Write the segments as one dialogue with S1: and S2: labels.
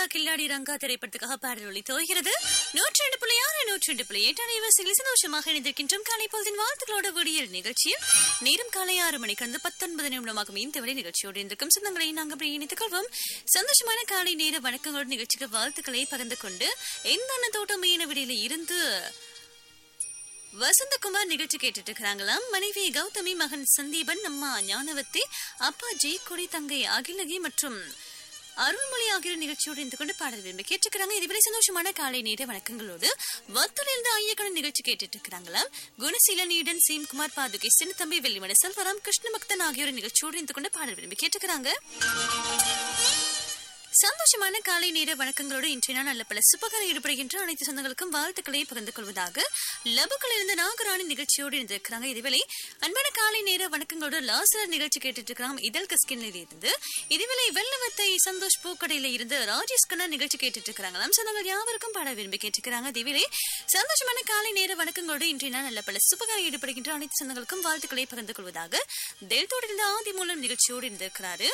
S1: கில்லாடி ரங்கா திரைப்படத்துக்காக பாடல் ஒளி தோகிறது நூற்றி ரெண்டு புள்ளி ஆறு நூற்றி ரெண்டு புள்ளி எட்டு அனைவரிசையில் சந்தோஷமாக இணைந்திருக்கின்றோம் காலை பொழுதின் வாழ்த்துக்களோட விடியல் நிகழ்ச்சியில் நேரம் காலை ஆறு மணிக்கு வந்து பத்தொன்பது நிமிடமாகும் இந்த வரை நிகழ்ச்சியோடு இருந்திருக்கும் சொந்தங்களை நாங்கள் அப்படி இணைத்துக் கொள்வோம் சந்தோஷமான காலை நேர வணக்கங்களோட நிகழ்ச்சிக்கு வாழ்த்துக்களை பகிர்ந்து கொண்டு எந்த தோட்டம் மீன விடியில இருந்து வசந்தகுமார் நிகழ்ச்சி கேட்டுட்டு இருக்கிறாங்களாம் மனைவி கௌதமி மகன் சந்தீபன் அம்மா ஞானவத்தி அப்பா ஜெயக்கொடி தங்கை அகிலகி மற்றும் அருள்மொழி ஆகியோர் நிகழ்ச்சியோடு இருந்து கொண்டு பாடல் விரும்பி கேட்டுக்கிறாங்க இதுவரை சந்தோஷமான காலை நேர வணக்கங்களோடு வத்தலிருந்து ஐயக்கடன் நிகழ்ச்சி கேட்டுட்டு இருக்கிறாங்களாம் குணசீலனியுடன் சீம்குமார் பாதுகை சின்னத்தம்பி வெள்ளிமட செல்வராம் கிருஷ்ணபக்தன் ஆகியோர் நிகழ்ச்சியோடு இருந்து கொண்டு பாடல் விரும்பி கேட்டுக்கிறாங்க சந்தோஷமான காலை நேர வணக்கங்களோடு இன்றைய நாள் நல்ல பல சுபகாரம் ஈடுபடுகின்ற அனைத்து சொந்தங்களுக்கும் வாழ்த்துக்களை பகிர்ந்து கொள்வதாக லபுக்கள் இருந்து நாகராணி நிகழ்ச்சியோடு இருந்திருக்கிறாங்க இதுவேளை அன்பான காலை நேர வணக்கங்களோடு லாசர் நிகழ்ச்சி கேட்டுட்டு இருக்கிறாங்க இதழ் கஸ்கின்ல இருந்து இதுவேளை வெள்ளவத்தை சந்தோஷ் பூக்கடையில இருந்து ராஜேஷ் கண்ணா நிகழ்ச்சி கேட்டுட்டு இருக்கிறாங்களாம் சொந்தங்கள் யாவருக்கும் பாட விரும்பி கேட்டுக்கிறாங்க இதுவேளை சந்தோஷமான காலை நேர வணக்கங்களோடு இன்றைய நாள் நல்ல பல சுபகாரம் ஈடுபடுகின்ற அனைத்து சொந்தங்களுக்கும் வாழ்த்துக்களை பகிர்ந்து கொள்வதாக தெல்தோடு இருந்து ஆதி மூலம் நிகழ்ச்சியோடு இருந்திருக்கிறாரு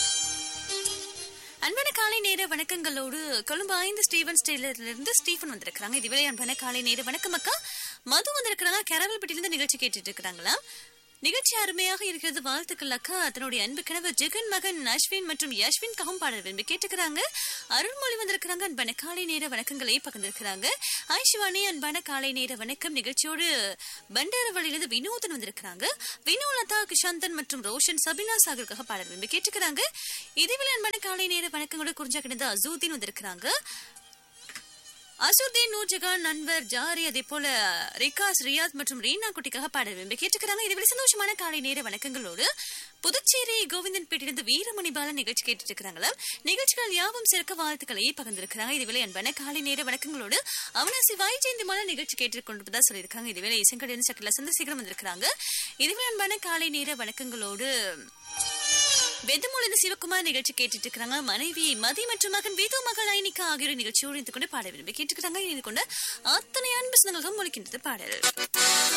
S1: அன்பான காலை நேர வணக்கங்களோடு கொழும்பு ஐந்து ஸ்டீவன் ஸ்டேலர்ல இருந்து ஸ்டீஃபன் வந்திருக்காங்க இதுவரை அன்பான காலை நேர வணக்கம் அக்கா மது வந்திருக்கிறாங்க கேரவல்பட்டியிலிருந்து நிகழ்ச்சி கேட்டுட்டு இருக்கிறாங்களா நிகழ்ச்சி அருமையாக இருக்கிறது வாழ்த்துக்கள் அக்கா தன்னுடைய அன்பு கணவர் ஜெகன் மகன் அஸ்வின் மற்றும் யஸ்வின் கவும் பாடல் விரும்பி கேட்டுக்கிறாங்க அருள்மொழி வந்திருக்கிறாங்க அன்பான காலை நேர வணக்கங்களை பகிர்ந்திருக்கிறாங்க ஐஷிவானி அன்பான காலை நேர வணக்கம் நிகழ்ச்சியோடு பண்டாரவழியிலிருந்து வினோதன் வந்திருக்கிறாங்க வினோலதா கிஷாந்தன் மற்றும் ரோஷன் சபினா சாகருக்காக பாடல் விரும்பி கேட்டுக்கிறாங்க இதுவில் அன்பான காலை நேர வணக்கங்களோட குறிஞ்சா கிடந்த அசூதீன் வந்திருக்கிறாங்க அசுதீன் நூர்ஜகான் அன்வர் ஜாரி அதே போல ரிகாஸ் ரியாத் மற்றும் ரீனா குட்டிக்காக பாடல் விரும்பி கேட்டுக்கிறாங்க இதுவரை சந்தோஷமான காலை நேர வணக்கங்களோடு புதுச்சேரி கோவிந்தன் பேட்டிலிருந்து வீரமணி பாலன் நிகழ்ச்சி கேட்டுட்டு இருக்கிறாங்களா நிகழ்ச்சிகள் யாவும் சிறக்க வாழ்த்துக்களை பகிர்ந்திருக்கிறாங்க இதுவேளை அன்பான காலை நேர வணக்கங்களோடு அவனாசி வாய்ஜெயந்தி மாலை நிகழ்ச்சி கேட்டு கொண்டு சொல்லியிருக்காங்க இதுவேளை இசங்கடன் சக்கல சந்திரசேகரம் வந்திருக்கிறாங்க இதுவே அன்பான காலை நேர வணக்கங்களோடு வெதமொழிந்து சிவகுமார் நிகழ்ச்சி கேட்டுட்டு இருக்கிறாங்க மனைவி மதி மற்றும் மகன் வேதோ மகள் ஐனிகா ஆகியோர் நிகழ்ச்சியோடு இருந்து கொண்டு பாட விரும்பி கேட்டுக்கிறாங்க இது கொண்டு அத்தனை அன்பு சொந்தங்களுக்கும் ஒழிக்கின்றது பாடல்